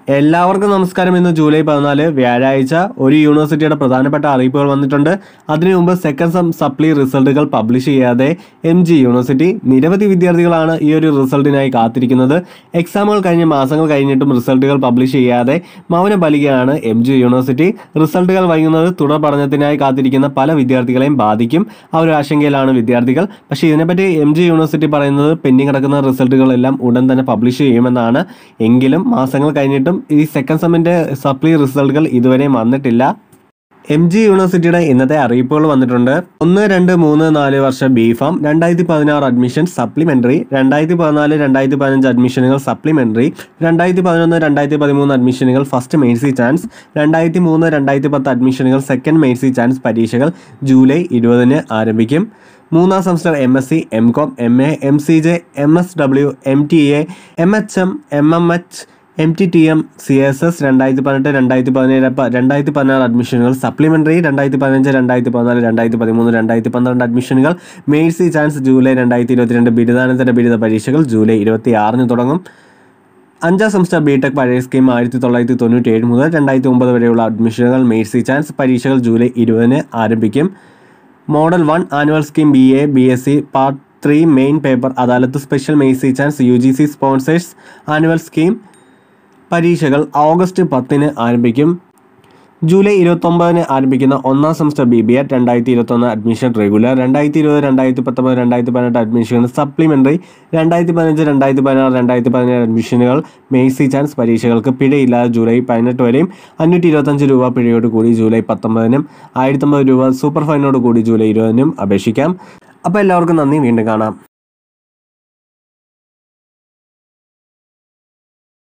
എല്ലാവർക്കും നമസ്കാരം ഇന്ന് ജൂലൈ പതിനാല് വ്യാഴാഴ്ച ഒരു യൂണിവേഴ്സിറ്റിയുടെ പ്രധാനപ്പെട്ട അറിയിപ്പുകൾ വന്നിട്ടുണ്ട് അതിനു മുമ്പ് സെക്കൻഡ് സം സപ്ലി റിസൾട്ടുകൾ പബ്ലിഷ് ചെയ്യാതെ എം ജി യൂണിവേഴ്സിറ്റി നിരവധി വിദ്യാർത്ഥികളാണ് ഈ ഒരു റിസൾട്ടിനായി കാത്തിരിക്കുന്നത് എക്സാമുകൾ കഴിഞ്ഞ് മാസങ്ങൾ കഴിഞ്ഞിട്ടും റിസൾട്ടുകൾ പബ്ലിഷ് ചെയ്യാതെ മൗനം പാലിക്കുകയാണ് എം ജി യൂണിവേഴ്സിറ്റി റിസൾട്ടുകൾ വൈകുന്നത് തുടർ പഠനത്തിനായി കാത്തിരിക്കുന്ന പല വിദ്യാർത്ഥികളെയും ബാധിക്കും ആ ഒരു ആശങ്കയിലാണ് വിദ്യാർത്ഥികൾ പക്ഷേ ഇതിനെപ്പറ്റി എം ജി യൂണിവേഴ്സിറ്റി പറയുന്നത് പെൻഡിങ് കിടക്കുന്ന റിസൾട്ടുകളെല്ലാം ഉടൻ തന്നെ പബ്ലിഷ് ചെയ്യുമെന്നാണ് എങ്കിലും മാസങ്ങൾ കഴിഞ്ഞിട്ടും ഈ സെക്കൻഡ് സെമ്മിൻ്റെ സപ്ലി റിസൾട്ടുകൾ ഇതുവരെയും വന്നിട്ടില്ല എം ജി യൂണിവേഴ്സിറ്റിയുടെ ഇന്നത്തെ അറിയിപ്പുകൾ വന്നിട്ടുണ്ട് ഒന്ന് രണ്ട് മൂന്ന് നാല് വർഷം ബി ഫാം രണ്ടായിരത്തി പതിനാറ് അഡ്മിഷൻ സപ്ലിമെന്ററി രണ്ടായിരത്തി പതിനാല് രണ്ടായിരത്തി പതിനഞ്ച് അഡ്മിഷനുകൾ സപ്ലിമെന്ററി രണ്ടായിരത്തി പതിനൊന്ന് രണ്ടായിരത്തി പതിമൂന്ന് അഡ്മിഷനുകൾ ഫസ്റ്റ് മെയ്സി ചാൻസ് രണ്ടായിരത്തി മൂന്ന് രണ്ടായിരത്തി പത്ത് അഡ്മിഷനുകൾ സെക്കൻഡ് മെയ്സി ചാൻസ് പരീക്ഷകൾ ജൂലൈ ഇരുപതിന് ആരംഭിക്കും മൂന്നാം semester M S C M com M A M C J M S W M T A M H M M M H M T T M C S S രണ്ടായിരത്തി പതിനെട്ട് രണ്ടായിരത്തി പതിനേഴ് പ- രണ്ടായിരത്തി പതിനാറ് അഡ്മിഷനുകൾ സപ്ലിമെൻ്ററി രണ്ടായിരത്തി പതിനഞ്ച് രണ്ടായിരത്തി പതിനാല് രണ്ടായിരത്തി പതിമൂന്ന് രണ്ടായിരത്തി പന്ത്രണ്ട് അഡ്മിഷനുകൾ മെയ്സി ചാൻസ് ജൂലൈ രണ്ടായിരത്തി ഇരുപത്തിരണ്ട് ബിരുദാനന്തര ബിരുദ പരീക്ഷകൾ ജൂലൈ ഇരുപത്തി ആറിന് തുടങ്ങും അഞ്ചാം സെമസ്റ്റർ ബി ടെക് പഴയ സ്കീം ആയിരത്തി തൊള്ളായിരത്തി തൊണ്ണൂറ്റി ഏഴ് മുതൽ രണ്ടായിരത്തി ഒമ്പത് വരെയുള്ള അഡ്മിഷനുകൾ മെയ്സി ചാൻസ് പരീക്ഷകൾ ജൂലൈ ഇരുപതിന് ആരംഭിക്കും model one annual scheme B A B S C part three main paper അദാലത്ത് special mercy chance U G C sponsors annual scheme പരീക്ഷകൾ ഓഗസ്റ്റ് പത്തിന് ആരംഭിക്കും ജൂലൈ ഇരുപത്തൊമ്പതിന് ആരംഭിക്കുന്ന ഒന്നാം സെമസ്റ്റർ ബി ബി എഡ് രണ്ടായിരത്തി ഇരുപത്തൊന്ന് അഡ്മിഷൻ റെഗുലർ രണ്ടായിരത്തി ഇരുപത് രണ്ടായിരത്തി പത്തൊമ്പത് രണ്ടായിരത്തി പതിനെട്ട് അഡ്മിഷൻ സപ്ലിമെൻ്ററി രണ്ടായിരത്തി പതിനഞ്ച് രണ്ടായിരത്തി പതിനാറ് രണ്ടായിരത്തി പതിനേഴ് അഡ്മിഷനുകൾ മെയ്സി ചാൻസ് പരീക്ഷകൾക്ക് പിഴയില്ലാതെ ജൂലൈ പതിനെട്ട് വരെയും അഞ്ഞൂറ്റി ഇരുപത്തഞ്ച് രൂപ പിഴയോട് കൂടി ജൂലൈ പത്തൊമ്പതിനും ആയിരത്തമ്പത് രൂപ സൂപ്പർ ഫൈനോട് കൂടി ജൂലൈ ഇരുപതിനും അപേക്ഷിക്കാം അപ്പോൾ എല്ലാവർക്കും നന്ദി വീണ്ടും കാണാം